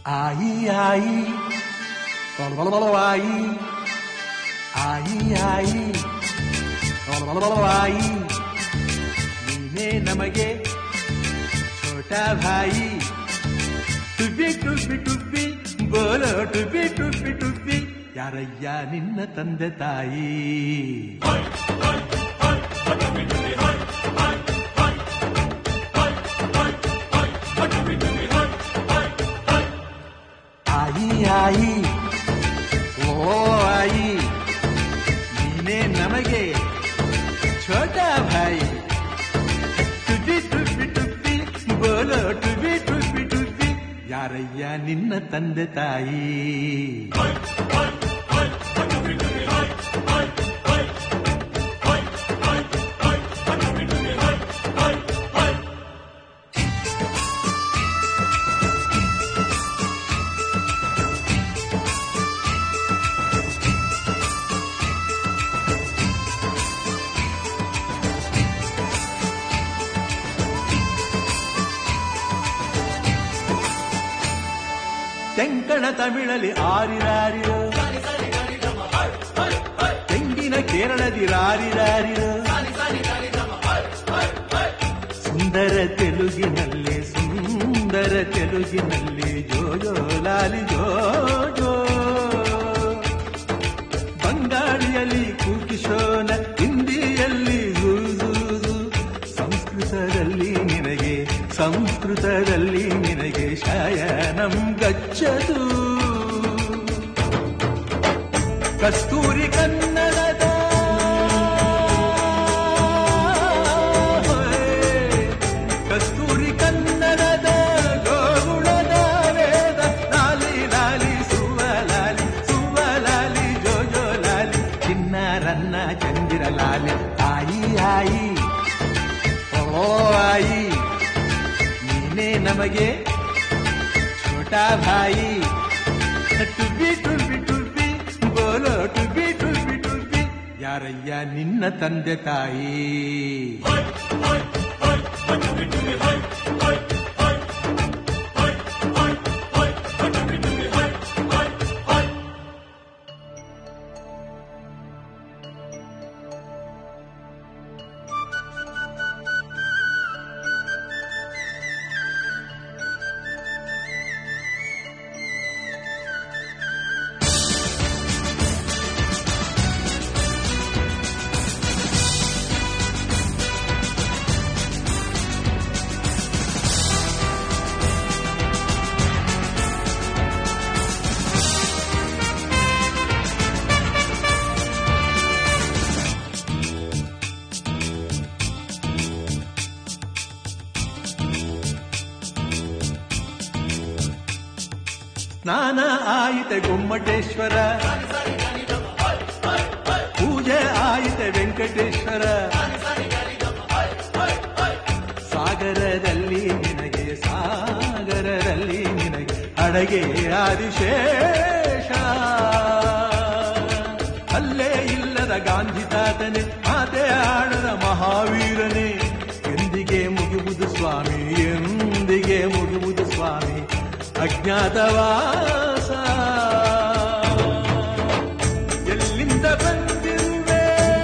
ಆಯಿ ಆಯಿ ಆಯಿ ಆಯಿ ಆಯಿ ಆಯಿ ನೀನೇ ನಮಗೆ ಛೋಟ ಭಾಯಿ ಟುಬ್ಬಿ ಟುಬ್ಬಿ ಟುಬ್ಬಿ ಬೋಲೋ ಟುಬ್ಬಿ ಟುಬ್ಬಿ ಟುಬ್ಬಿ ಯಾರಯ್ಯ ನಿನ್ನ ತಂದೆ ತಾಯಿ ಆಯಿ ಆಯಿ ಓ ಆಯಿ ನೀನೇ ನಮಗೆ ಛೋಟ ಭಾಯಿ ಟುಬ್ಬಿ ಟುಬ್ಬಿ ಟುಬ್ಬಿ ಬೋಲೋ ಟುಬ್ಬಿ ಟುಬ್ಬಿ ಟುಬ್ಬಿ ಯಾರಯ್ಯ ನಿನ್ನ ತಂದೆ ತಾಯಿ ತೆಂಕಣ ತಮಿಳಲಿ ಆರಿರಾರಿರೋ ತೆಂಗಿನ ಕೇರಳದಿ ರಾರಿರಾರಿರೋ ಸುಂದರ ತೆಲುಗಿನಲ್ಲಿ ಸುಂದರ ತೆಲುಗಿನಲ್ಲಿ ಜೋಜೋ ಲಾಲಿ ಜೋಜೋ ಬಂಗಾಳಿಯಲ್ಲಿ ಕೂಕಿಶೋನ ಹಿಂದಿಯಲ್ಲಿ ಝೂಝೂಝು ಸಂಸ್ಕೃತದಲ್ಲಿ ನಿನಗೆ ಸಂಸ್ಕೃತದಲ್ಲಿ ನಿನಗೆ ಶಯನಂ ಗಚ್ಚದು ಕಸ್ತೂರಿ ಕನ್ನಡದ ಕಸ್ತೂರಿ ಕನ್ನಡದ ಗೋಗುಳದ ವೇದ ಲಾಲಿ ಲಾಲಿ ಸುವ ಲಾಲಿ ಸುವ ಲಾಲಿ ಜೋ ಜೋ ಲಾಲಿ ಚಿನ್ನ ರನ್ನ ಚಂದಿರ ಲಾಲಿ ಆಯಿ ಆಯಿ ಓ ಆಯಿ ನೀನೇ ನಮಗೆ ಛೋಟ ಭಾಯಿ ಟುಬ್ಬಿ ಟುಬ್ಬಿ ಟುಬ್ಬಿ ಬೋಲೋ ಟುಬ್ಬಿ ಟುಬ್ಬಿ ಟುಬ್ಬಿ ಯಾರಯ್ಯ ನಿನ್ನ ತಂದೆ ತಾಯಿ ಸ್ನಾನ ಆಯಿತೆ ಗೊಮ್ಮಟೇಶ್ವರ ಪೂಜೆ ಆಯಿತೆ ವೆಂಕಟೇಶ್ವರ ಸಾಗರದಲ್ಲಿ ನಿನಗೆ ಸಾಗರದಲ್ಲಿ ನಿನಗೆ ಅಡಗೆ ಆದಿಶೇಷ ಅಲ್ಲೇ ಇಲ್ಲದ ಗಾಂಧಿ ತಾತನೆ ಮಾತೆ ಆಡದ ಮಹಾವೀರನೇ ಎಂದಿಗೆ ಮುಗಿಯುವುದು ಸ್ವಾಮಿ ಎಂದಿಗೆ ಮುಗಿಯುವುದು ಸ್ವಾಮಿ ಅಜ್ಞಾತವಾಸ ಎಲ್ಲಿಂದ ಬಂದಿರುವೆ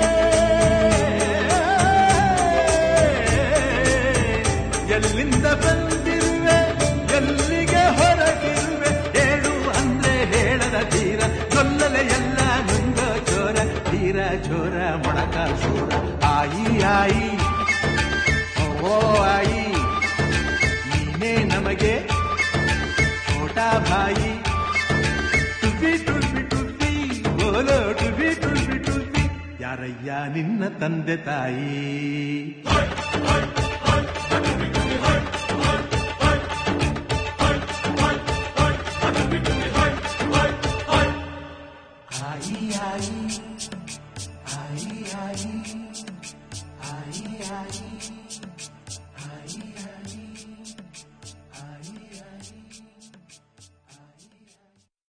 ಎಲ್ಲಿಂದ ಬಂದಿರುವೆ ಎಲ್ಲಿಗೆ ಹೊರಗಿರುವೆ ಹೇಳು ಅಂದ್ರೆ ಹೇಳದ ತೀರ ಕೊಲ್ಲಲೆ ಎಲ್ಲ ನುಂಗ ಚೋರ ತೀರ ಚೋರ ಮೊಳಕ ಸೂರ ಆಯಿ ಆಯಿ ಓ ಆಯಿ ನೀನೇ ನಮಗೆ ಛೋಟ ಭಾಯಿ ಟುಬ್ಬಿ ಟುಬ್ಬಿ ಟುಬ್ಬಿ ಬೋಲೋ ಟುಬ್ಬಿ ಟುಬ್ಬಿ ಟುಬ್ಬಿ ಯಾರಯ್ಯ ನಿನ್ನ ತಂದೆ ತಾಯಿ ಆಯಿ ಆಯಿ ಆಯಿ ಆಯಿ ಆಯಿ ಆಯಿ